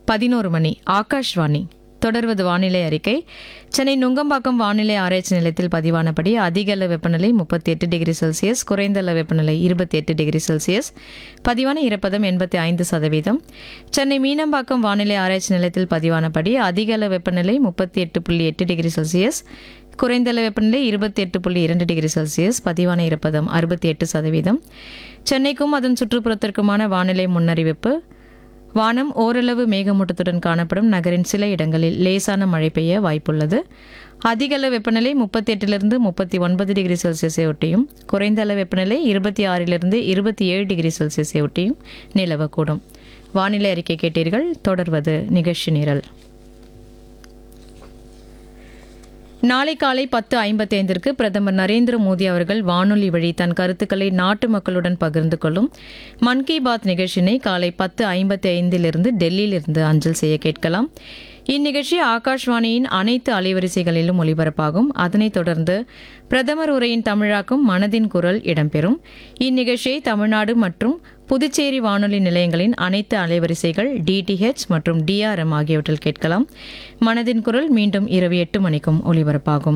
பதினோரு மணி ஆகாஷ்வாணி தொடர்வது வானிலை அறிக்கை சென்னை நுங்கம்பாக்கம் வானிலை ஆராய்ச்சி நிலையத்தில் பதிவானபடி அதிக அளவு வெப்பநிலை முப்பத்தி எட்டு டிகிரி செல்சியஸ் குறைந்த அளவு வெப்பநிலை இருபத்தி எட்டு டிகிரி செல்சியஸ் பதிவான ஈரப்பதம் எண்பத்தி ஐந்து சதவீதம் சென்னை மீனம்பாக்கம் வானிலை ஆராய்ச்சி நிலையத்தில் பதிவானபடி அதிக அளவு வெப்பநிலை முப்பத்தி எட்டு புள்ளி எட்டு டிகிரி செல்சியஸ் குறைந்த அளவு வெப்பநிலை இருபத்தி எட்டு புள்ளி இரண்டு டிகிரி செல்சியஸ் பதிவான ஈரப்பதம் அறுபத்தி எட்டு சதவீதம் சென்னைக்கும் அதன் சுற்றுப்புறத்திற்குமான வானிலை முன்னறிவிப்பு வானம் ஓரளவு மேகமூட்டத்துடன் காணப்படும் நகரின் சில இடங்களில் லேசான மழை பெய்ய வாய்ப்புள்ளது அதிக அளவு வெப்பநிலை முப்பத்தி எட்டிலிருந்து முப்பத்தி ஒன்பது டிகிரி செல்சியஸை ஒட்டியும் குறைந்த அளவு வெப்பநிலை இருபத்தி ஆறிலிருந்து இருபத்தி ஏழு டிகிரி செல்சியஸை ஒட்டியும் நிலவக்கூடும் வானிலை அறிக்கை கேட்டீர்கள் தொடர்வது நிகழ்ச்சி நிரல் நாளை காலை பத்து ஐம்பத்தி ஐந்திற்கு பிரதமர் நரேந்திர மோடி அவர்கள் வானொலி வழி தன் கருத்துக்களை நாட்டு மக்களுடன் பகிர்ந்து கொள்ளும் மன் கி பாத் நிகழ்ச்சியினை காலை பத்து ஐம்பத்தி ஐந்திலிருந்து டெல்லியிலிருந்து அஞ்சல் செய்ய கேட்கலாம் இந்நிகழ்ச்சி ஆகாஷ்வாணியின் அனைத்து அலைவரிசைகளிலும் ஒலிபரப்பாகும் அதனைத் தொடர்ந்து பிரதமர் உரையின் தமிழாக்கும் மனதின் குரல் இடம்பெறும் இந்நிகழ்ச்சியை தமிழ்நாடு மற்றும் புதுச்சேரி வானொலி நிலையங்களின் அனைத்து அலைவரிசைகள் டிடிஹெச் மற்றும் டிஆர்எம் ஆகியவற்றில் கேட்கலாம் மனதின் குரல் மீண்டும் இரவு எட்டு மணிக்கும் ஒலிபரப்பாகும்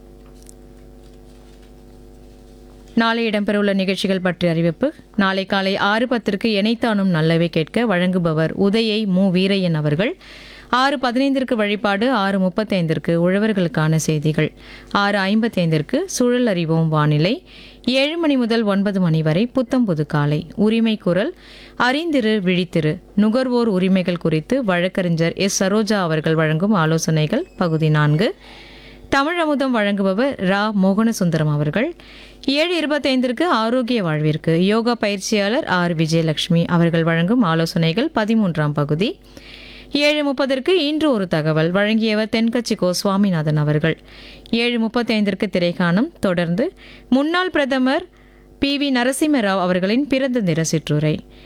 நாளை இடம்பெறவுள்ள நிகழ்ச்சிகள் பற்றிய அறிவிப்பு நாளை காலை ஆறு பத்திற்கு எனைத்தானும் நல்லவை கேட்க வழங்குபவர் உதயை மு வீரையன் அவர்கள் ஆறு பதினைந்திற்கு வழிபாடு ஆறு முப்பத்தைந்திற்கு உழவர்களுக்கான செய்திகள் ஆறு ஐம்பத்தைந்திற்கு சுழல் அறிவோம் வானிலை ஏழு மணி முதல் ஒன்பது மணி வரை புத்தம் புது காலை உரிமை குரல் அறிந்திரு விழித்திரு நுகர்வோர் உரிமைகள் குறித்து வழக்கறிஞர் எஸ் சரோஜா அவர்கள் வழங்கும் ஆலோசனைகள் பகுதி நான்கு தமிழ் அமுதம் வழங்குபவர் ரா மோகனசுந்தரம் அவர்கள் ஏழு இருபத்தைந்திற்கு ஆரோக்கிய வாழ்விற்கு யோகா பயிற்சியாளர் ஆர் விஜயலட்சுமி அவர்கள் வழங்கும் ஆலோசனைகள் பதிமூன்றாம் பகுதி ஏழு முப்பதற்கு இன்று ஒரு தகவல் வழங்கியவர் தென்கட்சி கோ சுவாமிநாதன் அவர்கள் ஏழு முப்பத்தைந்திற்கு திரைக்காணம் தொடர்ந்து முன்னாள் பிரதமர் பி வி நரசிம்மராவ் அவர்களின் பிறந்த தின சிற்றுரை